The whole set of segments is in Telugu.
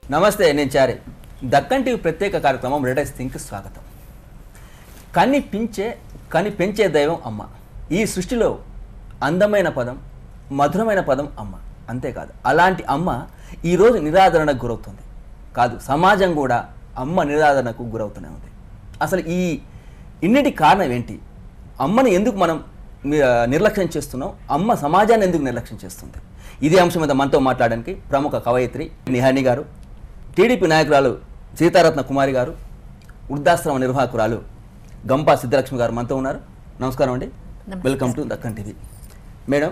నమస్తే నేను చారి దక్కన్ టీవీ ప్రత్యేక కార్యక్రమం రెడైస్ థింక్ స్వాగతం కని పించే కని పెంచే దైవం అమ్మ ఈ సృష్టిలో అందమైన పదం మధురమైన పదం అమ్మ అంతేకాదు అలాంటి అమ్మ ఈరోజు నిరాదరణకు గురవుతుంది కాదు సమాజం కూడా అమ్మ నిరాదరణకు గురవుతూనే ఉంది అసలు ఈ ఇన్నిటి కారణం ఏంటి అమ్మని ఎందుకు మనం ని- నిర్లక్ష్యం చేస్తున్నాం అమ్మ సమాజాన్ని ఎందుకు నిర్లక్ష్యం చేస్తుంది ఇదే అంశం మీద మనతో మాట్లాడడానికి ప్రముఖ కవయిత్రి నిహాని గారు టీడీపీ నాయకురాలు సీతారత్న కుమారి గారు వృద్ధాశ్రమ నిర్వాహకురాలు గంపా సిద్ధలక్ష్మి గారు మనతో ఉన్నారు నమస్కారం అండి welcome to Deccan TV madam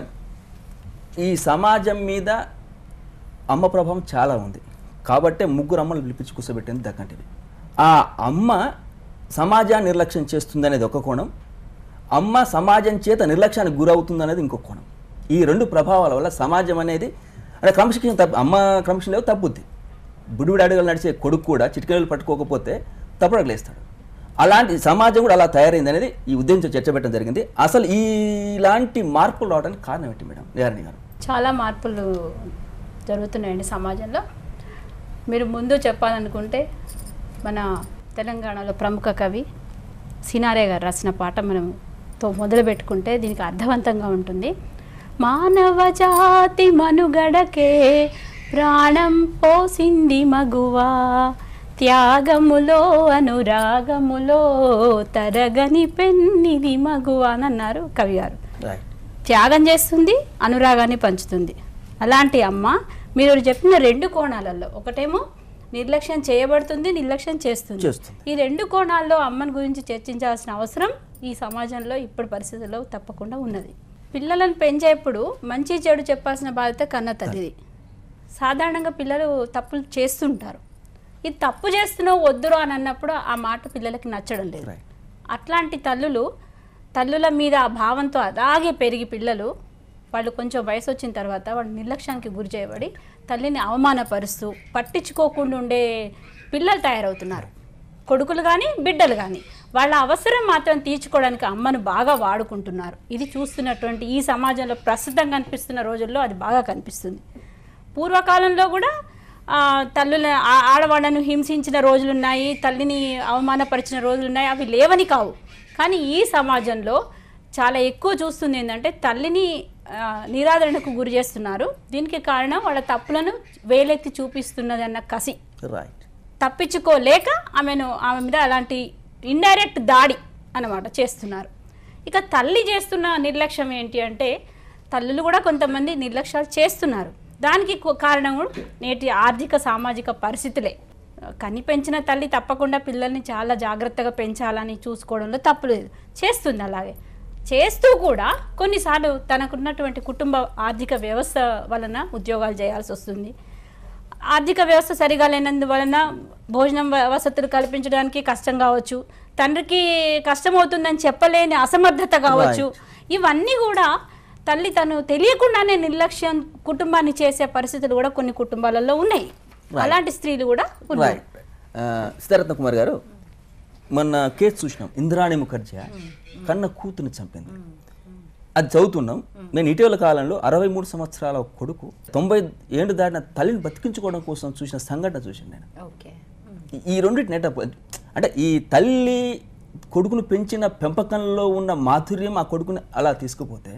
ఈ సమాజం మీద అమ్మ ప్రభావం చాలా ఉంది కాబట్టే ముగ్గురు అమ్మలు పిలిపించి కూర్చోబెట్టింది దక్కన్ టీవీ ఆ అమ్మ సమాజాన్ని నిర్లక్ష్యం చేస్తుంది అనేది ఒక కోణం అమ్మ సమాజం చేత నిర్లక్ష్యానికి గురవుతుంది అనేది ఇంకొక కోణం ఈ రెండు ప్రభావాల వల్ల సమాజం అనేది అంటే క్రమశిక్షణ తప్పు అమ్మ క్రమశిక్షణ లేవు తప్పుద్ది బుడిబుడి అడుగులు నడిచే కొడుకు కూడా చిటికెళ్ళు పట్టుకోకపోతే తప్పుడు లేస్తాడు అలాంటి సమాజం కూడా అలా తయారైంది అనేది ఈ ఉద్దేశంతో చర్చ పెట్టడం జరిగింది అసలు ఈ ఇలాంటి మార్పులు రావడానికి కారణం ఏంటి మేడం నిహారిణి గారు చాలా మార్పులు జరుగుతున్నాయండి సమాజంలో మీరు ముందు చెప్పాలనుకుంటే మన తెలంగాణలో ప్రముఖ కవి సినారే గారు రాసిన పాట మనతో మొదలు పెట్టుకుంటే దీనికి అర్థవంతంగా ఉంటుంది మానవ జాతి మనుగడకే ప్రాణం పోసింది మగువా త్యాగములో అనురాగములో తరగని పెన్నిది మగువా అని అన్నారు కవి గారు రైట్ త్యాగం చేస్తుంది అనురాగాన్ని పంచుతుంది అలాంటి అమ్మ మీరు చెప్పిన రెండు కోణాలలో ఒకటేమో నిర్లక్ష్యం చేయబడుతుంది నిర్లక్ష్యం చేస్తుంది చేస్తుంది. ఈ రెండు కోణాల్లో అమ్మని గురించి చర్చించాల్సిన అవసరం ఈ సమాజంలో ఇప్పుడు పరిస్థితుల్లో తప్పకుండా ఉన్నది పిల్లలను పెంచేప్పుడు మంచి చెడు చెప్పాల్సిన బాధ్యత కన్న తల్లిది సాధారణంగా పిల్లలు తప్పులు చేస్తుంటారు ఇది తప్పు చేస్తున్నావు వద్దురు అని అన్నప్పుడు ఆ మాట పిల్లలకి నచ్చడం లేదు రైట్ అట్లాంటి తల్లులు తల్లుల మీద ఆ భావంతో అలాగే పెరిగి పిల్లలు వాళ్ళు కొంచెం వయసు వచ్చిన తర్వాత వాళ్ళు నిర్లక్ష్యానికి గురి చేయబడి తల్లిని అవమానపరుస్తూ పట్టించుకోకుండా ఉండే పిల్లలు తయారవుతున్నారు కొడుకులు కానీ బిడ్డలు కానీ వాళ్ళ అవసరం మాత్రం తీర్చుకోవడానికి అమ్మను బాగా వాడుకుంటున్నారు ఇది చూస్తున్నటువంటి ఈ సమాజంలో ప్రస్తుతం కనిపిస్తున్న రోజుల్లో అది బాగా కనిపిస్తుంది పూర్వకాలంలో కూడా ఆ, తల్లుల ఆ- ఆడవాళ్ళను హింసించిన రోజులున్నాయి తల్లిని అవమానపరిచిన రోజులున్నాయి అవి లేవని కావు కానీ ఈ సమాజంలో చాలా ఎక్కువ చూస్తుంది ఏంటంటే తల్లిని ఆ, నిరాదరణకు గురి చేస్తున్నారు దీనికి కారణం వాళ్ళ తప్పులను వేలెత్తి చూపిస్తున్నది అన్న కసి రైట్ తప్పించుకోలేక ఆమెను ఆమె మీద అలాంటి ఇండైరెక్ట్ దాడి అన్నమాట చేస్తున్నారు ఇక తల్లి చేస్తున్న నిర్లక్ష్యం ఏంటి అంటే తల్లులు కూడా కొంతమంది నిర్లక్ష్యాలు చేస్తున్నారు దానికి కు- కారణం కూడా నేటి ఆర్థిక సామాజిక పరిస్థితులే కని పెంచిన తల్లి తప్పకుండా పిల్లల్ని చాలా జాగ్రత్తగా పెంచాలని చూసుకోవడంలో తప్పులేదు చేస్తుంది అలాగే చేస్తూ కూడా కొన్నిసార్లు తనకున్నటువంటి కుటుంబ ఆర్థిక వ్యవస్థ వలన ఉద్యోగాలు చేయాల్సి వస్తుంది ఆర్థిక వ్యవస్థ సరిగా లేనందువలన భోజనం వ- వసతులు కల్పించడానికి కష్టం కావచ్చు తండ్రికి కష్టం అవుతుందని చెప్పలేని అసమర్థత కావచ్చు ఇవన్నీ కూడా తల్లి తను తెలియకుండానే నిర్లక్ష్యం కుటుంబాన్ని చేసే పరిస్థితులు కూడా కొన్ని కుటుంబాలలో ఉన్నాయి అలాంటి స్త్రీలు కూడా ఉన్నారు రైట్ సీతారత్న కుమార్ గారు మొన్న కేసు చూసినాం ఇంద్రాణి ముఖర్జీ కన్న కూతుని చంపింది అది చదువుతున్నాం నేను ఇటీవల కాలంలో అరవై మూడు సంవత్సరాల ఒక కొడుకు తొంభై ఏళ్ళు దాటిన తల్లిని బతికించుకోవడం కోసం చూసిన సంఘటన చూసాను నేను ఓకే ఈ- ఈ రెండింటి నెట అంటే ఈ తల్లి కొడుకును పెంచిన పెంపకంలో ఉన్న మాధుర్యం ఆ కొడుకుని అలా తీసుకుపోతే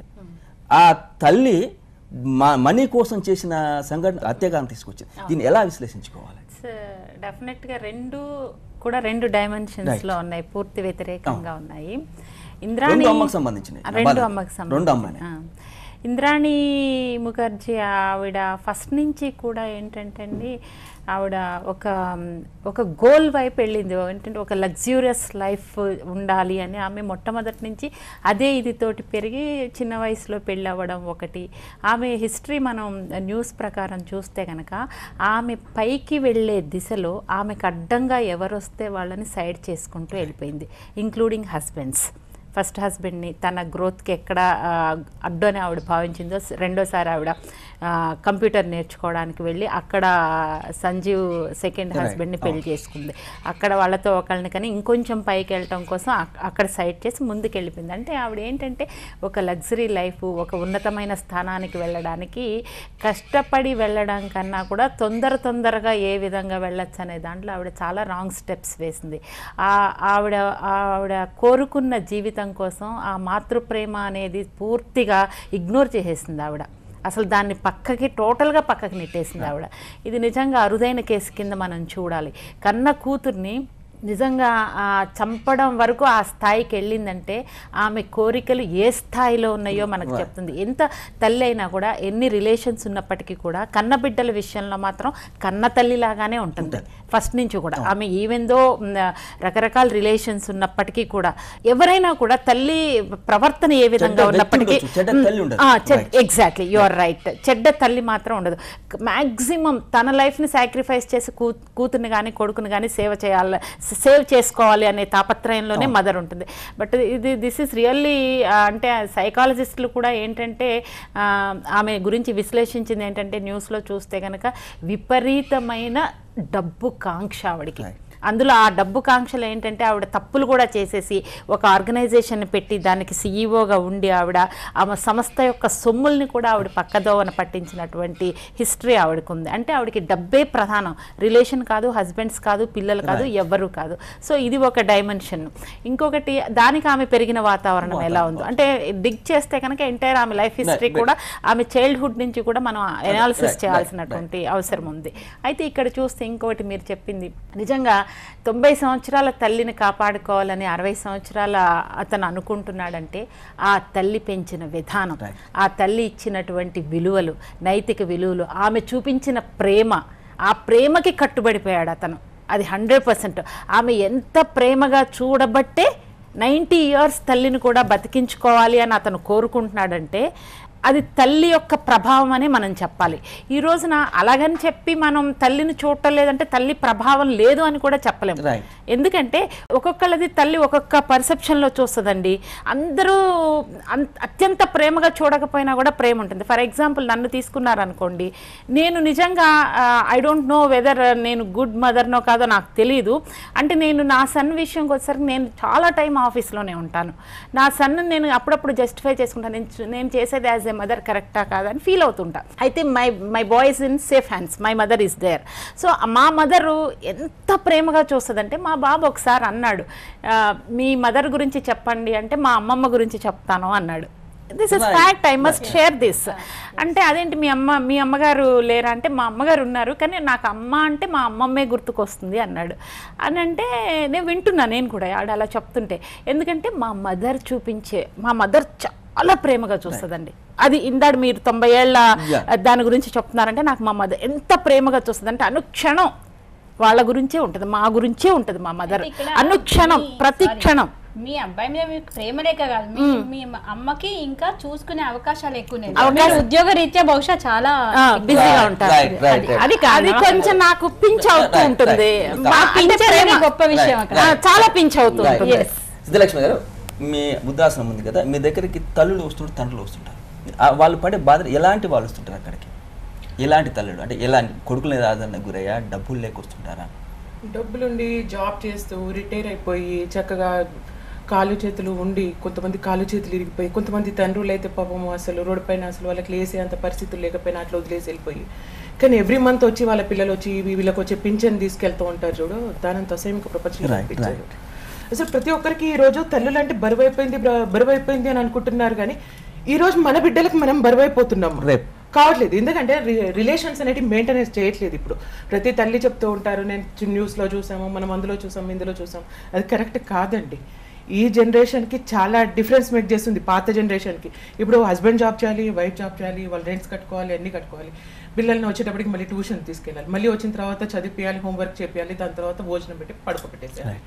ఆ తల్లి మా మనీ కోసం చేసిన సంఘటన హత్యాకారం తీసుకొచ్చింది దీన్ని ఎలా విశ్లేషించుకోవాలి డెఫినెట్గా రెండు కూడా రెండు డైమెన్షన్స్ లో ఉన్నాయి పూర్తి వ్యతిరేకంగా ఉన్నాయి ఇంద్రాణి రెండు అమ్మకు సంబంధించినవి. రెండు బాగా. అమ్మకి రెండు అమ్మనే. సంబంధించి ఆ. ఇంద్రాణి ముఖర్జీ ఆవిడ ఫస్ట్ నుంచి కూడా ఏంటంటే అండి ఆవిడ ఒక ఒక గోల్ వైపు వెళ్ళింది ఏంటంటే ఒక లగ్జూరియస్ లైఫ్ ఉండాలి అని ఆమె మొట్టమొదటి నుంచి అదే ఇది తోటి పెరిగి చిన్న వయసులో పెళ్ళి అవ్వడం ఒకటి ఆమె హిస్టరీ మనం న్యూస్ ప్రకారం చూస్తే కనుక ఆమె పైకి వెళ్ళే దిశలో ఆమెకు అడ్డంగా ఎవరు వస్తే వాళ్ళని సైడ్ చేసుకుంటూ వెళ్ళిపోయింది ఇంక్లూడింగ్ హస్బెండ్స్ ఫస్ట్ హస్బెండ్ని తన గ్రోత్కి ఎక్కడ ఆ, అడ్డు అని ఆవిడ భావించిందో స- రెండోసారి ఆవిడ ఆ, కంప్యూటర్ నేర్చుకోవడానికి వెళ్ళి అక్కడ సంజీవ్ సెకండ్ Right. హస్బెండ్ని పెళ్లి చేసుకుంది అక్కడ వాళ్ళతో ఒకళ్ళని కానీ ఇంకొంచెం పైకి వెళ్ళటం కోసం అక్- అక్కడ సైడ్ చేసి ముందుకు వెళ్ళిపోయింది అంటే ఆవిడ ఏంటంటే ఒక లగ్జరీ లైఫ్ ఒక ఉన్నతమైన స్థానానికి వెళ్ళడానికి కష్టపడి వెళ్ళడం కన్నా కూడా తొందర తొందరగా ఏ విధంగా వెళ్ళొచ్చు అనే దాంట్లో ఆవిడ చాలా రాంగ్ స్టెప్స్ వేసింది ఆ ఆవిడ ఆవిడ కోరుకున్న జీవితం కోసం ఆ మాతృప్రేమ అనేది పూర్తిగా ఇగ్నోర్ చేసేసింది ఆవిడ అసలు దాన్ని పక్కకి టోటల్గా పక్కకి నెట్టేసింది ఆవిడ ఇది నిజంగా అరుదైన కేసు కింద మనం చూడాలి కన్న కూతుర్ని నిజంగా ఆ చంపడం వరకు ఆ స్థాయికి వెళ్ళిందంటే ఆమె కోరికలు ఏ స్థాయిలో ఉన్నాయో మనకు చెప్తుంది ఎంత తల్లి అయినా కూడా ఎన్ని రిలేషన్స్ ఉన్నప్పటికీ కూడా కన్న బిడ్డల విషయంలో మాత్రం కన్న తల్లిలాగానే ఉంటుంది ఫస్ట్ నుంచి కూడా ఆమె ఈవెందో రకరకాల రిలేషన్స్ ఉన్నప్పటికీ కూడా ఎవరైనా కూడా తల్లి ప్రవర్తన ఏ విధంగా చెడ్డ వ్యక్తి ఉన్నప్పటికీ ఉండొచ్చు, చెడ్డ తల్లి ఉండదు. Right. Exactly you are right చెడ్డ తల్లి మాత్రం ఉండదు మాక్సిమం తన లైఫ్ని సాక్రిఫైస్ చేసి కూ కూతుర్ని కానీ కొడుకుని కానీ సేవ చేయాలి సేవ్ చేసుకోవాలి అనే తాపత్రయంలోనే మదర్ ఉంటుంది బట్ ఇది దిస్ ఇస్ రియల్లీ అంటే సైకాలజిస్టులు కూడా ఏంటంటే ఆ, ఆమె గురించి విశ్లేషించింది ఏంటంటే న్యూస్లో చూస్తే కనుక విపరీతమైన డబ్బు కాంక్ష ఆవిడికి Right. అందులో ఆ డబ్బు కాంక్షలు ఏంటంటే ఆవిడ తప్పులు కూడా చేసేసి ఒక ఆర్గనైజేషన్ పెట్టి దానికి సీఈఓగా ఉండి ఆవిడ ఆమె సంస్థ యొక్క సొమ్ముల్ని కూడా ఆవిడ పక్కదోవన పట్టించినటువంటి హిస్టరీ ఆవిడకు ఉంది అంటే ఆవిడకి డబ్బే ప్రధానం రిలేషన్ కాదు హస్బెండ్స్ కాదు పిల్లలు కాదు ఎవ్వరూ కాదు సో ఇది ఒక డైమెన్షన్ ఇంకొకటి దానికి ఆమె పెరిగిన వాతావరణం ఎలా ఉందో అంటే డిగ్ చేస్తే కనుక ఎంటైర్ ఆమె లైఫ్ హిస్టరీ Right. కూడా ఆమె చైల్డ్హుడ్ నుంచి కూడా మనం ఎనాలిసిస్ right, చేయాల్సినటువంటి అవసరం ఉంది అయితే ఇక్కడ చూస్తే ఇంకొకటి మీరు చెప్పింది నిజంగా తొంభై సంవత్సరాల తల్లిని కాపాడుకోవాలని అరవై సంవత్సరాల అతను అనుకుంటున్నాడంటే ఆ తల్లి పెంచిన విధానం Right. ఆ తల్లి ఇచ్చినటువంటి విలువలు నైతిక విలువలు ఆమె చూపించిన ప్రేమ ఆ ప్రేమకి కట్టుబడిపోయాడు అతను అది హండ్రెడ్ పర్సెంట్ ఆమె ఎంత ప్రేమగా చూడబట్టే నైంటీ ఇయర్స్ తల్లిని కూడా బతికించుకోవాలి అని అతను కోరుకుంటున్నాడంటే అది తల్లి యొక్క ప్రభావం అని మనం చెప్పాలి ఈ రోజున అలాగని చెప్పి మనం తల్లిని చూడటం లేదంటే తల్లి ప్రభావం లేదు అని కూడా చెప్పలేము Right. ఎందుకంటే ఒక్కొక్కళ్ళది తల్లి ఒక్కొక్క పర్సెప్షన్లో చూస్తుందండి అందరూ అన్- అత్యంత ప్రేమగా చూడకపోయినా కూడా ప్రేమ ఉంటుంది ఫర్ ఎగ్జాంపుల్ నన్ను తీసుకున్నారనుకోండి నేను నిజంగా ఐ డోంట్ నో వెదర్ నేను గుడ్ మదర్నో కాదో నాకు తెలియదు అంటే నేను నా సన్ విషయంకి వచ్చేసరికి నేను చాలా టైం ఆఫీస్లోనే ఉంటాను నా సన్ నేను అప్పుడప్పుడు జస్టిఫై చేసుకుంటాను నేను చూ- నేను చేసేది యాజ్ ఏ మదర్ కరెక్టా కాదా అని ఫీల్ అవుతుంటా అయితే my my boys in safe hands my mother is there so మా మదరు ఎంత ప్రేమగా చూస్తుందంటే మా బాబు ఒకసారి అన్నాడు "ఆ, మీ మదర్ గురించి చెప్పండి అంటే మా అమ్మమ్మ గురించి చెప్తాను అన్నాడు this is Right. Fact I must share this అంటే అదేంటి మీ అమ్మ మీ అమ్మగారు లేరా అంటే మా అమ్మగారు ఉన్నారు కానీ నాకు అమ్మ అంటే మా అమ్మమ్మే గుర్తుకొస్తుంది అన్నాడు అని అంటే నేను వింటున్నా నేను కూడా ఆడ అలా చెప్తుంటే ఎందుకంటే మా మదర్ చూపించే మా మదర్ చాలా ప్రేమగా చూస్తుందండి అది ఇందాడు మీరు తొంభై ఏళ్ళ Yeah. దాని గురించి చెప్తున్నారంటే నాకు మా మదర్ ఎంత ప్రేమగా చూస్తుంది అంటే అనుక్షణం వాళ్ళ గురించే ఉంటుంది మా గురించే ఉంటుంది మా మదర్ అయితే ఇక్కడ అనుక్షణం మీ- ప్రతి sorry. క్షణం మీ అబ్బాయి మీద మీకు ప్రేమ లేక కాదు మీ మీ అమ్మకి ఇంకా చూసుకునే అవకాశాలు ఎక్కువ అవకాశం- ఉద్యోగ రీత్యా బహుశా చాలా ఆ, బిజీగా Right, ఉంటారు right, right, అది- right. అది కాదు. అది కొంచెం నాకు పించ్ అవుతూ Right, ఉంటుంది right. మా ఆ అంటే పింఛన్ అనేది ప్రేమ- గొప్ప విషయం అక్కడ ఆ, చాలా పించ్ అవుతూ Right, ఉంటుంది right. సిద్ధలక్ష్మి గారు మీ వృద్ధాశ్రమం ఉంది కదా మీ దగ్గరికి తల్లులు వస్తుంటారు తండ్రులు వస్తుంటారు ఆ వాళ్ళు పడే బాధలు ఎలాంటి వాళ్ళు వస్తుంటారు అక్కడికి ఎలాంటి తల్లులు అంటే ఎలాంటి కొడుకులు మీద ఆదరణ గురయ్యా డబ్బులు లేక వస్తుంటారా డబ్బులుండి జాబ్ చేస్తూ రిటైర్ అయిపోయి చక్కగా కాలు చేతులు ఉండి కొంతమంది కాలు చేతులు ఇరిగిపోయి కొంతమంది తండ్రులు అయితే పాపం అసలు రోడ్డు పైన అసలు వాళ్ళకి లేసే అంత పరిస్థితులు లేకపోయినా అట్లా వదిలేసి వెళ్ళిపోయి కానీ ఎవ్రీ మంత్ వచ్చి వాళ్ళ పిల్లలు వచ్చి వీ- వీళ్ళకి వచ్చే పింఛన్ తీసుకెళ్తూ ఉంటారు చూడు దానంత అసహ్యంగా ప్రపంచంలో Right, కనిపించారు అసలు ప్రతి ఒక్కరికి ఈ రోజు తల్లులు అంటే బరువు అయిపోయింది బ్ర- బరువు అయిపోయింది అని అనుకుంటున్నారు కానీ ఈ రోజు మన బిడ్డలకు మనం బరువు అయిపోతున్నాము రేపు. కావట్లేదు ఎందుకంటే రిలేషన్స్ అనేవి మెయింటెనెన్స్ చేయట్లేదు ఇప్పుడు ప్రతి తల్లి చెప్తూ ఉంటారు నేను చి- న్యూస్లో చూసాము మనం అందులో చూసాం ఇందులో చూసాం అది కరెక్ట్ కాదండి ఈ జనరేషన్కి చాలా డిఫరెన్స్ మేక్ చేస్తుంది పాత జనరేషన్కి ఇప్పుడు హస్బెండ్ జాబ్ చేయాలి వైఫ్ జాబ్ చేయాలి వాళ్ళు రెంట్స్ కట్టుకోవాలి అన్నీ కట్టుకోవాలి పిల్లల్ని వచ్చేటప్పటికి మళ్ళీ ట్యూషన్ తీసుకెళ్ళాలి మళ్ళీ వచ్చిన తర్వాత చదివిపియాలి హోంవర్క్ చేపియాలి దాని తర్వాత భోజనం పెట్టి పడుకోబెట్టేసేయాలి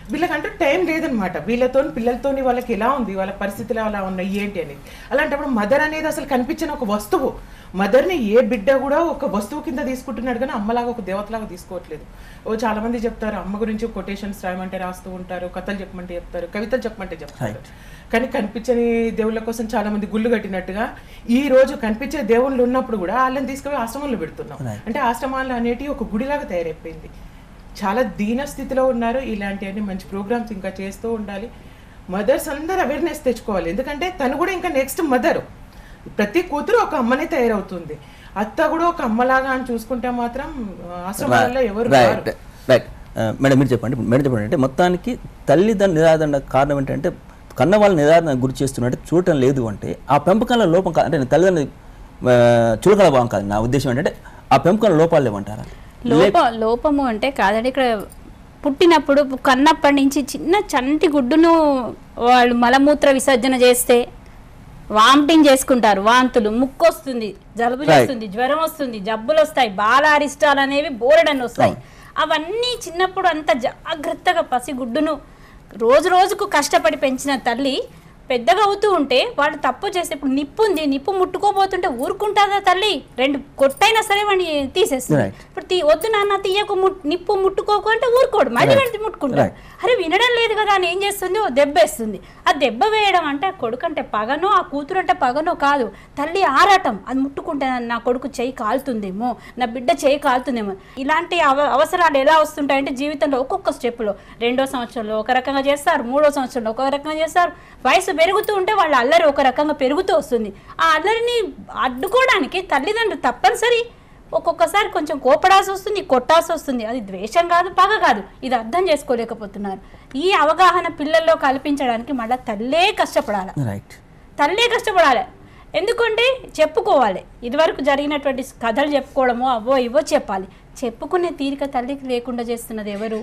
వీళ్ళకంటే టైం లేదనమాట వీళ్ళతో పిల్లలతోని వాళ్ళకి ఎలా ఉంది వాళ్ళ పరిస్థితులు అలా ఉన్నాయి ఏంటి అనేది అలాంటప్పుడు మదర్ అనేది అసలు కనిపించిన ఒక వస్తువు మదర్ని ఏ బిడ్డ కూడా ఒక వస్తువు కింద తీసుకుంటున్నాడు కానీ అమ్మలాగా ఒక దేవతలాగా తీసుకోవట్లేదు ఓ చాలా మంది చెప్తారు అమ్మ గురించి కొటేషన్స్ రాయమంటే రాస్తూ ఉంటారు కథలు చెప్పమంటే చెప్తారు కవితలు చెప్పమంటే చెప్తారు కానీ కనిపించని దేవుళ్ళ కోసం చాలా మంది గుళ్ళు కట్టినట్టుగా ఈ రోజు కనిపించే దేవుళ్ళు ఉన్నప్పుడు కూడా వాళ్ళని తీసుకుపోయి ఆశ్రమంలో పెడుతున్నాం అంటే ఆశ్రమాలు అనేటివి ఒక గుడిలాగా తయారైపోయింది చాలా దీన స్థితిలో ఉన్నారు ఇలాంటివన్నీ మంచి ప్రోగ్రామ్స్ ఇంకా చేస్తూ ఉండాలి మదర్స్ అందరు అవేర్నెస్ తెచ్చుకోవాలి ఎందుకంటే తను కూడా ఇంకా నెక్స్ట్ మదర్ ప్రతి కూతురు ఒక అమ్మనే తయారవుతుంది అత్త కూడా ఒక అమ్మలాగా అని చూసుకుంటే మాత్రం ఆ, ఆశ్రమాలలో ఎవరు రారు. రైట్ రైట్ మేడం మీరు చెప్పండి ఇప్పుడు మేడం చెప్పండి అంటే మొత్తానికి తల్లిదండ్రుల నిరాదరణ కారణం ఏంటంటే కన్న వాళ్ళ నిరాదరణ గురి చేస్తున్నట్టు చూడటం లేదు అంటే ఆ పెంపకంలో లోపం కాదు అంటే నేను తల్లిదండ్రులు ఆ, చులకన భావం కాదు నా ఉద్దేశం ఏంటంటే ఆ పెంపకంలో లోపాలు లేవంటారా లోప లోపము అంటే కాదండి ఇక్కడ పుట్టినప్పుడు కన్నప్పటి నుంచి చిన్న చంటి గుడ్డును వాళ్ళు మలమూత్ర విసర్జన చేస్తే వామిటింగ్ చేసుకుంటారు వాంతులు ముక్కు వస్తుంది జలుబు Right. చేస్తుంది జ్వరం వస్తుంది జబ్బులు వస్తాయి బాలారిష్టాలు అనేవి బోరడని వస్తాయి అవన్నీ చిన్నప్పుడు అంత జాగ్రత్తగా పసిగుడ్డును రోజు రోజుకు కష్టపడి పెంచిన తల్లి పెద్దగా అవుతూ ఉంటే వాడు తప్పు చేస్తే ఇప్పుడు నిప్పు ఉంది నిప్పు ముట్టుకోబోతుంటే ఊరుకుంటుందా తల్లి రెండు కొట్టైనా సరే వాడిని తీసేస్తుంది Right. ఇప్పుడు తీ వద్దు నాన్న తీయకు ముట్- నిప్పు ముట్టుకోకు అంటే ఊరుకోడు మళ్ళీ వాడిని ముట్టుకుంటాడు అరే వినడం లేదు కదా అని ఏం చేస్తుంది ఓ దెబ్బ వేస్తుంది ఆ దెబ్బ వేయడం అంటే ఆ కొడుకు అంటే పగనో ఆ కూతురు అంటే పగనో కాదు తల్లి ఆరాటం అది ముట్టుకుంటే నా కొడుకు చేయి కాలుతుందేమో నా బిడ్డ చేయి కాలుతుందేమో ఇలాంటి అవ అవసరాలు ఎలా వస్తుంటాయంటే జీవితంలో ఒక్కొక్క స్టెప్లో రెండో సంవత్సరంలో ఒక రకంగా చేస్తారు మూడో సంవత్సరంలో ఒక రకంగా చేస్తారు వయసు పెరుగుతూ ఉంటే వాళ్ళ అల్లరి ఒక రకంగా పెరుగుతూ వస్తుంది ఆ అల్లరిని అడ్డుకోవడానికి తల్లిదండ్రులు తప్పనిసరి ఒక్కొక్కసారి కొంచెం కోపడాల్సి వస్తుంది కొట్టాల్సి వస్తుంది అది ద్వేషం కాదు పగ కాదు ఇది అర్థం చేసుకోలేకపోతున్నారు ఈ అవగాహన పిల్లల్లో కల్పించడానికి మళ్ళీ తల్లే కష్టపడాలి రైట్ తల్లే కష్టపడాలి ఎందుకంటే చెప్పుకోవాలి ఇదివరకు జరిగినటువంటి కథలు చెప్పుకోవడమో అవో ఇవో చెప్పాలి చెప్పుకునే తీరిక తల్లికి లేకుండా చేస్తున్నది ఎవరు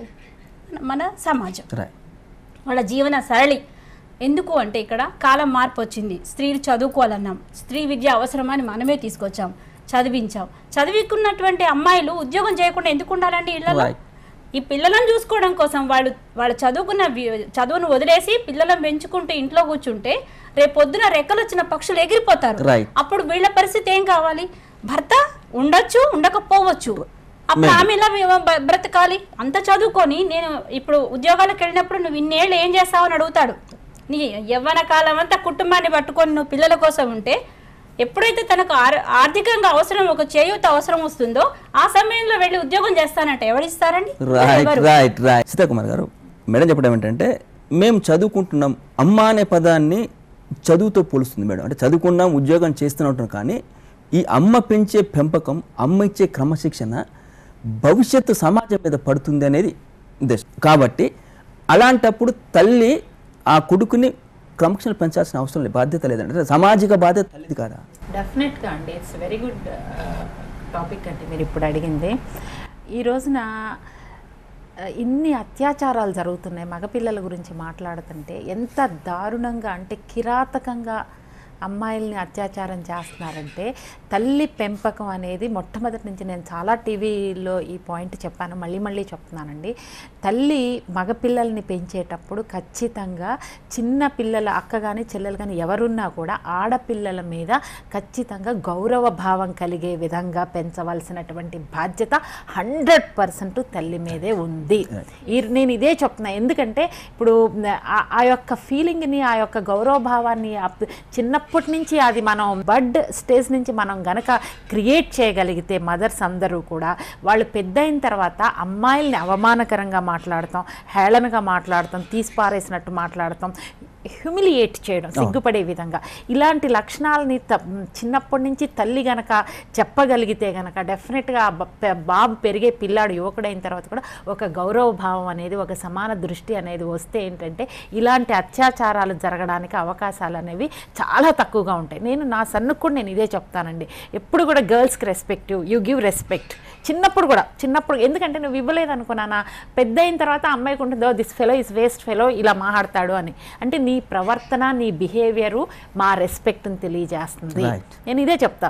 మన సమాజం రైట్ వాళ్ళ జీవన సరళి ఎందుకు అంటే ఇక్కడ కాలం మార్పు వచ్చింది స్త్రీలు చదువుకోవాలన్నాం స్త్రీ విద్య అవసరమని మనమే తీసుకొచ్చాం చదివించాం చదివికున్నటువంటి అమ్మాయిలు ఉద్యోగం చేయకుండా ఎందుకు ఉండాలండి ఇళ్ళలో Right. ఈ పిల్లలను చూసుకోవడం కోసం వాళ్ళు వాళ్ళు చదువుకున్న వి- చదువును వదిలేసి పిల్లలను పెంచుకుంటూ ఇంట్లో కూర్చుంటే రేపు పొద్దున రెక్కలు వచ్చిన పక్షులు ఎగిరిపోతారు Right. అప్పుడు వీళ్ళ పరిస్థితి ఏం కావాలి భర్త ఉండొచ్చు ఉండకపోవచ్చు అప్పుడు ఆమె ఎలా వి- బ- బ్రతకాలి అంత చదువుకొని నేను ఇప్పుడు ఉద్యోగాలకు వెళ్ళినప్పుడు నువ్వు ఇన్నేళ్ళు ఏం చేస్తావు అని అడుగుతాడు నీ యవ్వన కాలం అంతా కుటుంబాన్ని పట్టుకొని నువ్వు పిల్లల కోసం ఉంటే ఎప్పుడైతే తనకు ఆర్- ఆర్థికంగా అవసరం ఒక చేయూత అవసరం వస్తుందో ఆ సమయంలో వెళ్ళి ఉద్యోగం చేస్తానంటే ఎవరిస్తారండి రైట్ ఎవరు? రైట్ రైట్ సీతాకుమార్ గారు మేడం చెప్పడం ఏంటంటే మేము చదువుకుంటున్నాం అమ్మ అనే పదాన్ని చదువుతో పోలుస్తుంది మేడం అంటే చదువుకున్నాం ఉద్యోగం చేస్తున్నట్టు కానీ ఈ అమ్మ పెంచే పెంపకం అమ్మ ఇచ్చే క్రమశిక్షణ భవిష్యత్తు సమాజం మీద పడుతుంది అనేది ఉద్దేశం కాబట్టి అలాంటప్పుడు తల్లి ఆ కొడుకుని క్రమశిక్షణ పెంచాల్సిన అవసరం లేదు బాధ్యత లేదంటే అంటే సామాజిక బాధ్యత తల్లిది కాదా డెఫినెట్గా అండి ఇట్స్ వెరీ గుడ్ టాపిక్ అంటే మీరు ఇప్పుడు అడిగింది ఈ రోజున ఆ, ఇన్ని అత్యాచారాలు జరుగుతున్నాయి మగపిల్లల గురించి మాట్లాడుతుంటే ఎంత దారుణంగా అంటే కిరాతకంగా అమ్మాయిల్ని అత్యాచారం చేస్తున్నారంటే తల్లి పెంపకం అనేది మొట్టమొదటి నుంచి నేను చాలా టీవీలో ఈ పాయింట్ చెప్పాను మళ్ళీ మళ్ళీ చెప్తున్నానండి తల్లి మగపిల్లల్ని పెంచేటప్పుడు ఖచ్చితంగా చిన్న పిల్లల అక్క కానీ చెల్లెలు కానీ ఎవరున్నా కూడా ఆడపిల్లల మీద ఖచ్చితంగా గౌరవ భావం కలిగే విధంగా పెంచవలసినటువంటి బాధ్యత హండ్రెడ్ పర్సెంట్ తల్లి మీదే ఉంది ఈ నేను ఇదే చెప్తున్నా ఎందుకంటే ఇప్పుడు ఆ- ఆ యొక్క ఫీలింగ్ని ఆ యొక్క గౌరవ భావాన్ని అప్- చిన్నప్పటి నుంచి అది మనం బడ్ స్టేజ్ నుంచి మనం గనక క్రియేట్ చేయగలిగితే మదర్స్ అందరూ కూడా వాళ్ళు పెద్ద అయిన తర్వాత అమ్మాయిల్ని అవమానకరంగా మాట్లాడతాం హేళనగా మాట్లాడతాం తీసి పారేసినట్టు మాట్లాడతాం హ్యూమిలియేట్ చేయడం సిగ్గుపడే విధంగా ఇలాంటి లక్షణాలని త- చిన్నప్పటి నుంచి తల్లి గనక చెప్పగలిగితే గనక డెఫినెట్గా ఆ బ- పె- బాబు పెరిగే పిల్లాడు యువకుడైన తర్వాత కూడా ఒక గౌరవ భావం అనేది ఒక సమాన దృష్టి అనేది వస్తే ఏంటంటే ఇలాంటి అత్యాచారాలు జరగడానికి అవకాశాలు అనేవి చాలా తక్కువగా ఉంటాయి నేను నా సన్నుకు కూడా నేను ఇదే చెప్తానండి ఎప్పుడు కూడా గర్ల్స్కి రెస్పెక్ట్ యూ గివ్ రెస్పెక్ట్ చిన్నప్పుడు కూడా చిన్నప్పుడు ఎందుకంటే నువ్వు ఇవ్వలేదు అనుకున్నానా పెద్ద అయిన తర్వాత అమ్మాయికి ఉంటుందో this fellow is waste fellow ఇలా మాట్లాడతాడు అని అంటే నీ ప్రవర్తన నీ బిహేవియరు మా రెస్పెక్ట్ని తెలియజేస్తుంది Right. నేను ఇదే చెప్తా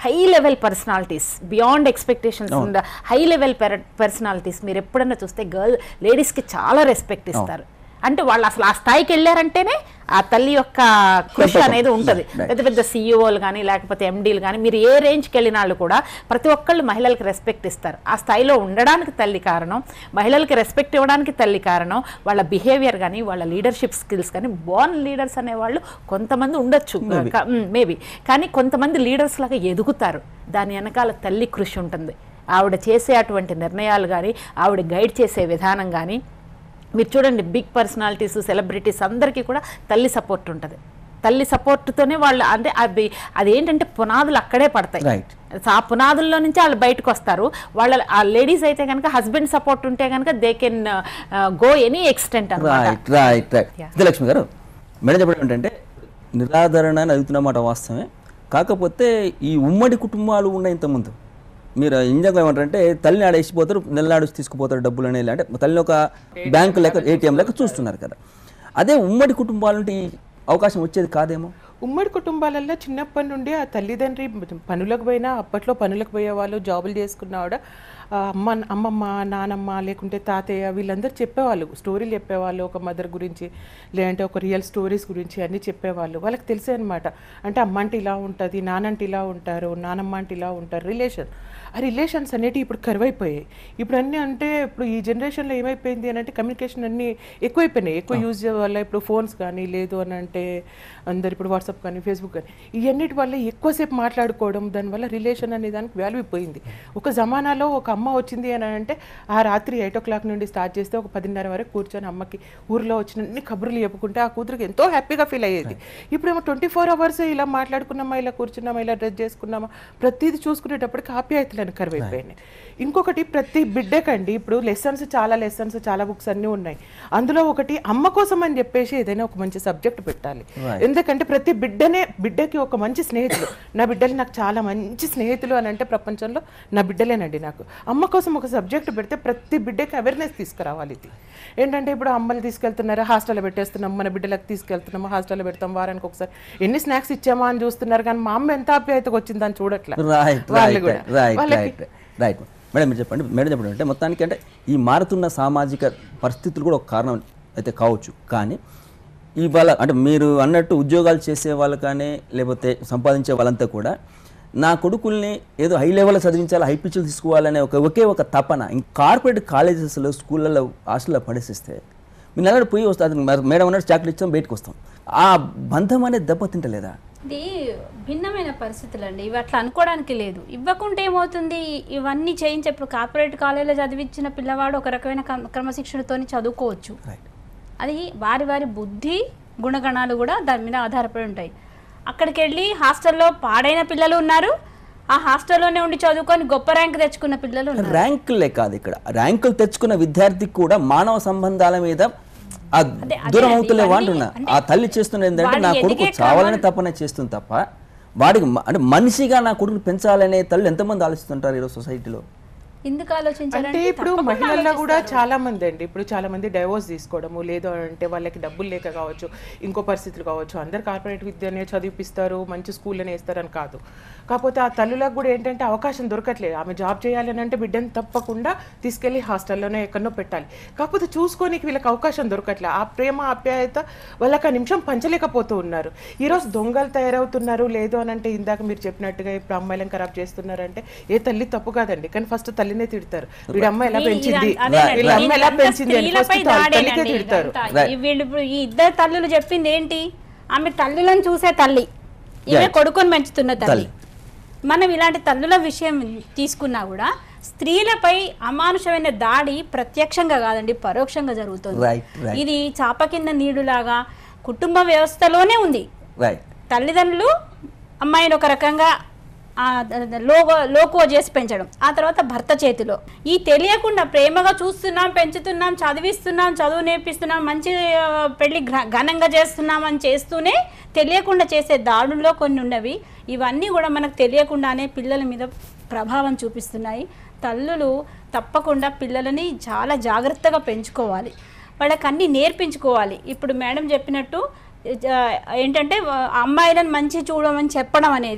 high level personalities beyond expectations ఉన్న హై లెవెల్ పర్సనాలిటీస్ మీరు ఎప్పుడన్నా చూస్తే గర్ల్ లేడీస్కి చాలా రెస్పెక్ట్ ఇస్తారు అంటే వాళ్ళు అసలు ఆ స్థాయికి వెళ్ళారంటేనే ఆ తల్లి యొక్క కృషి పెంపకం. అనేది ఉంటుంది Right. పెద్ద పెద్ద సీఈఓలు కానీ లేకపోతే ఎండీలు కానీ మీరు ఏ రేంజ్కి వెళ్ళిన వాళ్ళు కూడా ప్రతి ఒక్కళ్ళు మహిళలకు రెస్పెక్ట్ ఇస్తారు ఆ స్థాయిలో ఉండడానికి తల్లి కారణం మహిళలకి రెస్పెక్ట్ ఇవ్వడానికి తల్లి కారణం వాళ్ళ బిహేవియర్ కానీ వాళ్ళ లీడర్షిప్ స్కిల్స్ కానీ బోర్న్ లీడర్స్ అనేవాళ్ళు కొంతమంది ఉండొచ్చు మేబీ కానీ కొంతమంది లీడర్స్ లాగా ఎదుగుతారు దాని వెనకాల తల్లి కృషి ఉంటుంది ఆవిడ చేసే అటువంటి నిర్ణయాలు కానీ ఆవిడ గైడ్ చేసే విధానం కానీ మీరు చూడండి బిగ్ పర్సనాలిటీస్ సెలబ్రిటీస్ అందరికీ కూడా తల్లి సపోర్ట్ ఉంటుంది తల్లి సపోర్ట్తోనే వాళ్ళు అంటే అవి అదేంటంటే పునాదులు అక్కడే పడతాయి Right. ఆ పునాదుల్లో నుంచి వాళ్ళు బయటకు వస్తారు వాళ్ళ ఆ లేడీస్ అయితే కనుక హస్బెండ్ సపోర్ట్ ఉంటే కనుక they can go any extent అనమాట right right right Yeah. Vijayalakshmi గారు మేడం చెప్పడం ఏంటంటే నిరాదరణ అని అడుగుతున్నమాట వాస్తవమే కాకపోతే ఈ ఉమ్మడి కుటుంబాలు ఉన్నాయి ఇంతకుముందు మీరు ఇంజంగా ఏమంటారంటే తల్లిని ఆడేసిపోతారు నెలనాడు తీసుకుపోతారు డబ్బులు అనేది అంటే తల్లిని ఒక బ్యాంకు లెక్క ఏటీఎం లెక్క చూస్తున్నారు కదా అదే ఉమ్మడి కుటుంబాలు ఉంటే ఈ అవకాశం వచ్చేది కాదేమో ఉమ్మడి కుటుంబాలలో చిన్నప్పటి నుండి ఆ తల్లిదండ్రి పనులకు పోయినా అప్పట్లో పనులకు పోయేవాళ్ళు జాబులు చేసుకున్నవాడ అమ్మ అమ్మమ్మ నానమ్మ లేకుంటే తాతయ్య వీళ్ళందరూ చెప్పేవాళ్ళు స్టోరీలు చెప్పేవాళ్ళు ఒక మదర్ గురించి లేదంటే ఒక రియల్ స్టోరీస్ గురించి అన్నీ చెప్పేవాళ్ళు వాళ్ళకి తెలిసే అనమాట అంటే అమ్మ అంటే ఇలా ఉంటుంది నానంటే ఇలా ఉంటారు నానమ్మ అంటే ఇలా ఉంటారు రిలేషన్ ఆ రిలేషన్స్ అనేటివి ఇప్పుడు కరువైపోయాయి ఇప్పుడు అన్నీ అంటే ఇప్పుడు ఈ జనరేషన్లో ఏమైపోయింది అని అంటే కమ్యూనికేషన్ అన్నీ ఎక్కువైపోయినాయి ఎక్కువ యూజ్ వల్ల ఇప్పుడు ఫోన్స్ కానీ లేదు అని అంటే అందరు ఇప్పుడు వాట్సాప్ కానీ ఫేస్బుక్ కానీ ఇవన్నిటి వల్ల ఎక్కువసేపు మాట్లాడుకోవడం దానివల్ల రిలేషన్ అనే దానికి వాల్యూ పోయింది ఒక జమానాలో ఒక అమ్మ వచ్చింది అని అంటే ఆ రాత్రి ఎయిట్ ఓ క్లాక్ నుండి స్టార్ట్ చేస్తే ఒక పదిన్నర వరకు కూర్చొని అమ్మకి ఊర్లో వచ్చిన అన్ని కబుర్లు చెప్పుకుంటే ఆ కూతురికి ఎంతో హ్యాపీగా ఫీల్ అయ్యేది ఇప్పుడేమో ట్వంటీ ఫోర్ అవర్స్ ఇలా మాట్లాడుకున్నామా ఇలా కూర్చున్నామా ఇలా డ్రెస్ చేసుకున్నామా ప్రతిదీ చూసుకునేటప్పటికి ఆప్యాయతలను కరువైపోయినాయి ఇంకొకటి ప్రతి బిడ్డకండి ఇప్పుడు లెసన్స్ చాలా లెసన్స్ చాలా బుక్స్ అన్నీ ఉన్నాయి అందులో ఒకటి అమ్మ కోసం అని చెప్పేసి ఏదైనా ఒక మంచి సబ్జెక్ట్ పెట్టాలి ఎందుకంటే ప్రతి బిడ్డనే బిడ్డకి ఒక మంచి స్నేహితులు నా బిడ్డలు నాకు చాలా మంచి స్నేహితులు అని అంటే ప్రపంచంలో నా బిడ్డలేనండి నాకు అమ్మ కోసం ఒక సబ్జెక్ట్ పెడితే ప్రతి బిడ్డకి అవేర్నెస్ తీసుకురావాలి ఇది ఏంటంటే ఇప్పుడు అమ్మలు తీసుకెళ్తున్నారు హాస్టల్లో పెట్టేస్తున్నాం మన బిడ్డలకు తీసుకెళ్తున్నాము హాస్టల్లో పెడతాం వారానికి ఒకసారి ఎన్ని స్నాక్స్ ఇచ్చామా అని చూస్తున్నారు కానీ మా అమ్మ ఎంత ఆప్యాయతకు వచ్చిందని చూడట్లే రైట్ వాళ్ళు రైట్ కూడా. రైట్ వాళ్ళకి రైట్ రైట్ మేడం మీరు చెప్పండి మేడం చెప్పండి అంటే మొత్తానికి అంటే ఈ మారుతున్న సామాజిక పరిస్థితులు కూడా ఒక కారణం అయితే కావచ్చు కానీ ఇవాళ అంటే మీరు అన్నట్టు ఉద్యోగాలు చేసే వాళ్ళు కానీ లేకపోతే సంపాదించే వాళ్ళంతా కూడా నా కొడుకుల్ని ఏదో హై లెవెల్లో చదివించాలి హై పిచ్చులు తీసుకోవాలనే ఒక ఒకే ఒక తపన ఇంక కార్పొరేట్ కాలేజెస్లో స్కూళ్ళలో హాస్టల్లో పడేసిస్తే మీరు నెలడు పోయి వస్తుంది మేడం అన్నట్టు చాక్లెట్ ఇచ్చాం బయటకు వస్తాం ఆ బంధం అనేది దెబ్బతింటలేదా ఇది భిన్నమైన పరిస్థితులు అండి ఇవి అట్లా అనుకోవడానికి లేదు ఇవ్వకుంటే ఏమవుతుంది ఇవన్నీ చేయించే ఇప్పుడు కార్పొరేట్ కాలేజీలో చదివించిన పిల్లవాడు ఒక రకమైన క్రమ- క్రమశిక్షణతోని చదువుకోవచ్చు రైట్ అది వారి వారి బుద్ధి గుణగణాలు కూడా దాని మీద ఆధారపడి ఉంటాయి అక్కడికి వెళ్ళి హాస్టల్లో పాడైన పిల్లలు ఉన్నారు ఆ హాస్టల్లోనే ఉండి చదువుకొని గొప్ప ర్యాంక్ తెచ్చుకున్న పిల్లలు ఉన్నారు ర్యాంకులే కాదు ఇక్కడ ర్యాంకులు తెచ్చుకున్న విద్యార్థికి కూడా మానవ సంబంధాల మీద ఆ అదే దూరం అండి, అవుతులే ఇవన్నీ అంటున్నా అంటే ఆ తల్లి చేస్తున్నది ఏంటంటే వాడు నా కొడుకు ఎదిగే చావాలని తపన చేస్తుంది తప్ప వాడికి మ- అంటే మనిషిగా నా కొడుకుని పెంచాలనే తల్లి ఎంతమంది ఆలోచిస్తుంటారు ఈరోజు సొసైటీలో ఎందుకు ఆలోచించారంటే అంటే ఇప్పుడు మహిళల్లో కూడా చాలా మంది అండి ఇప్పుడు చాలా మంది డైవోర్స్ తీసుకోవడము లేదు అంటే వాళ్ళకి డబ్బులు లేక కావచ్చు ఇంకో పరిస్థితులు కావచ్చు అందరు కార్పొరేట్ విద్యనే చదివిపిస్తారు మంచి స్కూల్లోనే వేస్తారని కాదు కాకపోతే ఆ తల్లులకు కూడా ఏంటంటే అవకాశం దొరకట్లేదు ఆమె జాబ్ చేయాలని అంటే బిడ్డను తప్పకుండా తీసుకెళ్లి హాస్టల్లోనే ఎక్కడనో పెట్టాలి కాకపోతే చూసుకోనికి వీళ్ళకి అవకాశం దొరకట్లేదు ఆ ప్రేమ ఆప్యాయత వాళ్ళకి ఆ నిమిషం పంచలేకపోతూ ఉన్నారు ఈరోజు దొంగలు తయారవుతున్నారు లేదు అని అంటే ఇందాక మీరు చెప్పినట్టుగా ఇప్పుడు అమ్మాయిలను ఖరాబ్ చేస్తున్నారంటే ఏ తల్లి తప్పు కాదండి కానీ ఫస్ట్ తల్లినే తిడతారు వీడి అమ్మ ఎలా ఈ- పెంచింది ఇదంతా- అదేనండి, వీళ్ళ అమ్మ ఎలా ఇదంతా పెంచింది అని స్త్రీలపై ఫస్ట్ తల్లికే దాడేనండి తిడతారు ఇదంతా. ఈ వీళ్ళు ఇప్పుడు ఈ ఇద్దరు తల్లులు చెప్పింది ఏంటి ఆమె తల్లులను చూసే తల్లి ఈమె Right. కొడుకుని పెంచుతున్న తల్లి తల్లి. మనం ఇలాంటి తల్లుల విషయం తీసుకున్నా కూడా స్త్రీలపై అమానుషమైన దాడి ప్రత్యక్షంగా కాదండి పరోక్షంగా జరుగుతుంది Right, right. ఇది చాప కింద నీడులాగా కుటుంబ వ్యవస్థలోనే ఉంది రైట్ తల్లిదండ్రులు అమ్మాయిని ఒక రకంగా ఆ, ద- ద- లోగో లోకువ చేసి పెంచడం ఆ తర్వాత భర్త చేతిలో ఈ తెలియకుండా ప్రేమగా చూస్తున్నాం పెంచుతున్నాం చదివిస్తున్నాం చదువు నేర్పిస్తున్నాం మంచి ఆ, పెళ్లి ఘ- ఘనంగా చేస్తున్నాం అని చేస్తూనే తెలియకుండా చేసే దాడుల్లో కొన్ని ఉన్నవి ఇవన్నీ కూడా మనకు తెలియకుండానే పిల్లల మీద ప్రభావం చూపిస్తున్నాయి తల్లులు తప్పకుండా పిల్లలని చాలా జాగ్రత్తగా పెంచుకోవాలి వాళ్ళకి అన్నీ నేర్పించుకోవాలి ఇప్పుడు మేడం చెప్పినట్టు ఆ, ఏంటంటే ఆ, అమ్మాయిలను మంచి చూడమని చెప్పడం అనేది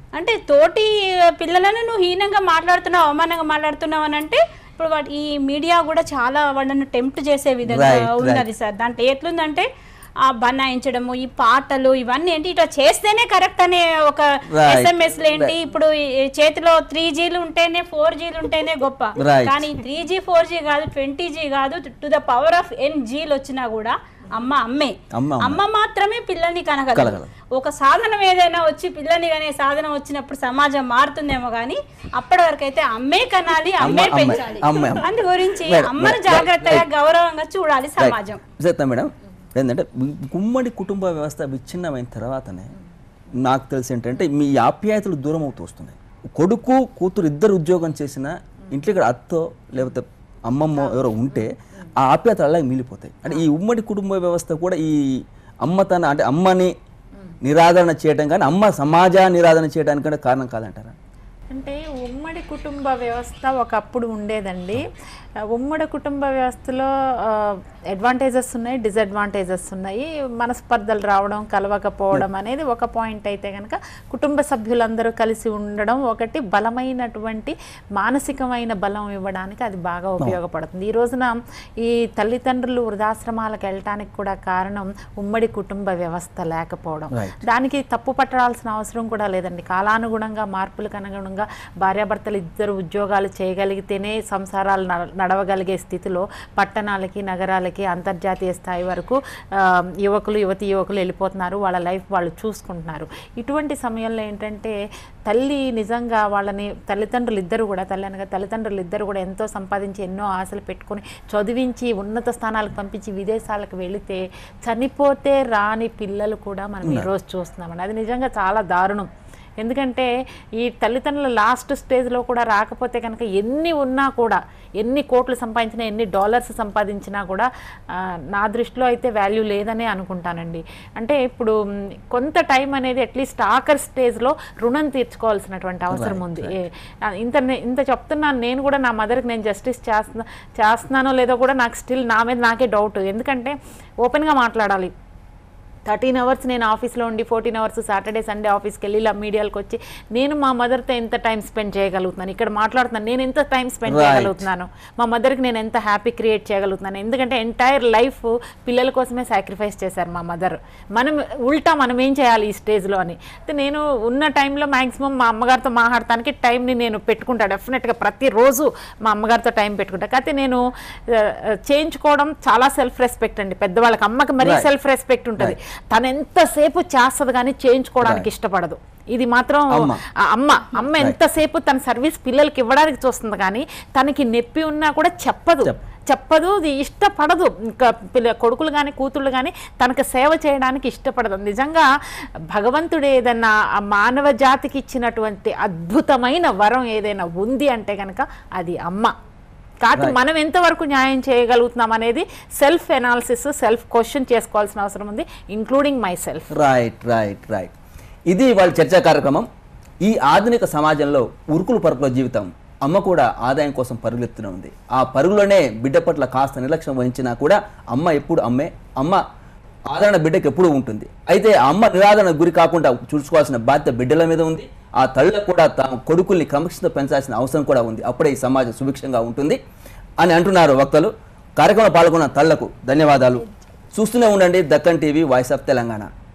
అంటే తోటి పిల్లలను నువ్వు హీనంగా మాట్లాడుతున్నావు అవమానంగా మాట్లాడుతున్నావు అని అంటే ఇప్పుడు వాటి ఈ మీడియా కూడా చాలా వాళ్ళను టెంప్ట్ చేసే విధంగా Right, right. ఉన్నది సార్ దాంట్లో ఎట్లుందంటే ఆ బనాయించడము ఈ పాటలు ఇవన్నీ ఏంటి ఇట్లా చేస్తేనే కరెక్ట్ అనే ఒక Right, ఎస్ఎంఎస్లు ఏంటి ఇప్పుడు ఈ చేతిలో త్రీ జీలు ఉంటేనే ఫోర్ జీలు ఉంటేనే గొప్ప Right. కానీ త్రీ జీ ఫోర్ జీ కాదు ట్వంటీ జీ కాదు to the power of N జీలు వచ్చినా కూడా అమ్మ అమ్మే అమ్మ అమ్మే. అమ్మ మాత్రమే పిల్లల్ని కనగలదు కనగలదు. ఒక సాధనం ఏదైనా వచ్చి పిల్లని అనే సాధనం వచ్చినప్పుడు సమాజం మారుతుందేమో కానీ అప్పటి వరకు అయితే అమ్మే కనాలి అమ్మే అమ్మ, అమ్మే, పెంచాలి అమ్మే, అమ్మే. అందు గురించి Right, అమ్మను right, జాగ్రత్తగా right. గౌరవంగా చూడాలి సమాజం చెప్తా మేడం ఏంటంటే గుమ్మడి కుటుంబ వ్యవస్థ విచ్ఛిన్నమైన తర్వాతనే నాకు తెలిసి ఏంటంటే మీ ఆప్యాయతలు దూరం అవుతూ వస్తున్నాయి కొడుకు కూతురు ఇద్దరు ఉద్యోగం చేసిన ఇంట్లో ఇక్కడ అత్తో లేకపోతే అమ్మమ్మ ఎవరో ఉంటే ఆ ఆప్యాయతలు అలాగే మిగిలిపోతాయి అంటే ఈ ఉమ్మడి కుటుంబ వ్యవస్థ కూడా ఈ అమ్మతన అంటే అమ్మని నిరాదరణ చేయడం కానీ అమ్మ సమాజ నిరాదరణ చేయడానికి కూడా కారణం కాదంటారా అంటే ఉమ్మడి కుటుంబ వ్యవస్థ ఒకప్పుడు ఉండేదండి ఆ, ఉమ్మడి కుటుంబ వ్యవస్థలో అడ్వాంటేజెస్ ఉన్నాయి డిసడ్వాంటేజెస్ ఉన్నాయి మనస్పర్ధలు రావడం కలవకపోవడం అనేది ఒక పాయింట్ అయితే కనుక కుటుంబ సభ్యులందరూ కలిసి ఉండడం ఒకటి బలమైనటువంటి మానసికమైన బలం ఇవ్వడానికి అది బాగా ఉపయోగపడుతుంది ఈ రోజున ఈ తల్లిదండ్రులు వృద్ధాశ్రమాలకు వెళ్ళటానికి కూడా కారణం ఉమ్మడి కుటుంబ వ్యవస్థ లేకపోవడం Right. దానికి తప్పు పట్టాల్సిన అవసరం కూడా లేదండి కాలానుగుణంగా మార్పులకు అనుగుణంగా భార్యాభర్తలు ఇద్దరు ఉద్యోగాలు చేయగలిగితేనే సంసారాలు నడ- నడవగలిగే స్థితిలో పట్టణాలకి నగరాలకి అంతర్జాతీయ స్థాయి వరకు ఆ, యువకులు యువతి యువకులు వెళ్ళిపోతున్నారు వాళ్ళ లైఫ్ వాళ్ళు చూసుకుంటున్నారు ఇటువంటి సమయంలో ఏంటంటే తల్లి నిజంగా వాళ్ళని తల్లిదండ్రులు ఇద్దరు కూడా తల్లి అనగా తల్లిదండ్రులు ఇద్దరు కూడా ఎంతో సంపాదించి ఎన్నో ఆశలు పెట్టుకొని చదివించి ఉన్నత స్థానాలకు పంపించి విదేశాలకు వెళితే చనిపోతే రాని పిల్లలు కూడా మనం ఈరోజు చూస్తున్నామండి అది నిజంగా చాలా దారుణం ఎందుకంటే ఈ తల్లిదండ్రుల లాస్ట్ స్టేజ్లో కూడా రాకపోతే కనుక ఎన్ని ఉన్నా కూడా ఎన్ని కోట్లు సంపాదించినా ఎన్ని డాలర్స్ సంపాదించినా కూడా ఆ, నా దృష్టిలో అయితే వాల్యూ లేదనే అనుకుంటానండి అంటే ఇప్పుడు మ్, కొంత టైం అనేది అట్లీస్ట్ ఆఖరి స్టేజ్లో రుణం తీర్చుకోవాల్సినటువంటి అవసరం ఉంది ఏ- ఆ, ఇంత నే- ఇంత చెప్తున్నాను నేను కూడా నా మదర్కి నేను జస్టిస్ చేస్తున్నా చేస్తున్నానో లేదో కూడా నాకు స్టిల్ నా మీద నాకే డౌట్ ఎందుకంటే ఓపెన్గా మాట్లాడాలి థర్టీన్ అవర్స్ నేను ఆఫీస్లో ఉండి ఫోర్టీన్ అవర్స్ సాటర్డే సండే ఆఫీస్కి వెళ్ళి ఇలా మీడియాలకు వచ్చి నేను మా మదర్తో ఎంత టైం స్పెండ్ చేయగలుగుతున్నాను ఇక్కడ మాట్లాడుతున్నాను నేను ఎంత టైం స్పెండ్ Right. చేయగలుగుతున్నాను మా మదర్కి నేను ఎంత హ్యాపీ క్రియేట్ చేయగలుగుతున్నాను ఎందుకంటే ఎంటైర్ లైఫ్ పిల్లల కోసమే సాక్రిఫైస్ చేశారు మా మదర్ మనం ఉల్టా మనం ఏం చేయాలి ఈ స్టేజ్లో అని అయితే నేను ఉన్న టైంలో మ్యాక్సిమం మా అమ్మగారితో మాట్లాడటానికి టైంని నేను పెట్టుకుంటా డెఫినెట్గా ప్రతిరోజు మా అమ్మగారితో టైం పెట్టుకుంటా కాకపోతే నేను ఆ, ఆ, చేయించుకోవడం చాలా సెల్ఫ్ రెస్పెక్ట్ అండి పెద్దవాళ్ళకి అమ్మకి మరీ Right. సెల్ఫ్ రెస్పెక్ట్ ఉంటుంది తను ఎంతసేపు చేస్తుంది కానీ చేయించుకోవడానికి ఇష్టపడదు ఇది మాత్రం అమ్మ. ఆ అమ్మ అమ్మ ఎంతసేపు తన సర్వీస్ పిల్లలకి ఇవ్వడానికి చూస్తుంది కానీ తనకి నొప్పి ఉన్నా కూడా చెప్పదు చెప్ప- చెప్పదు ఇది ఇష్టపడదు ఇంకా పిల్ల కొడుకులు కానీ కూతుళ్ళు కానీ తనకు సేవ చేయడానికి ఇష్టపడదు నిజంగా భగవంతుడు ఏదన్నా ఆ మానవ జాతికి ఇచ్చినటువంటి అద్భుతమైన వరం ఏదైనా ఉంది అంటే కనుక అది అమ్మ కాకపోతే మనం ఎంతవరకు న్యాయం చేయగలుగుతున్నాం అనేది సెల్ఫ్ ఎనాలిసిస్ సెల్ఫ్ క్వశ్చన్ చేసుకోవాల్సిన అవసరం ఉంది including myself right right right ఇది వాళ్ళ చర్చా కార్యక్రమం ఈ ఆధునిక సమాజంలో ఉరుకులు పరుకుల జీవితం అమ్మ కూడా ఆదాయం కోసం పరుగులెత్తున ఉంది ఆ పరుగులోనే బిడ్డ పట్ల కాస్త నిర్లక్ష్యం వహించినా కూడా అమ్మ ఎప్పుడు అమ్మే అమ్మ ఆదరణ బిడ్డకి ఎప్పుడూ ఉంటుంది అయితే ఆ అమ్మ నిరాదరణ గురి కాకుండా చూసుకోవాల్సిన బాధ్యత బిడ్డల మీద ఉంది ఆ తల్లికి కూడా తమ కొడుకుల్ని క్రమశిక్షణ పెంచాల్సిన అవసరం కూడా ఉంది అప్పుడే ఈ సమాజం సుభిక్షంగా ఉంటుంది అని అంటున్నారు వక్తలు కార్యక్రమంలో పాల్గొన్న తల్లకు ధన్యవాదాలు చూస్తూనే ఉండండి Deccan TV voice of Telangana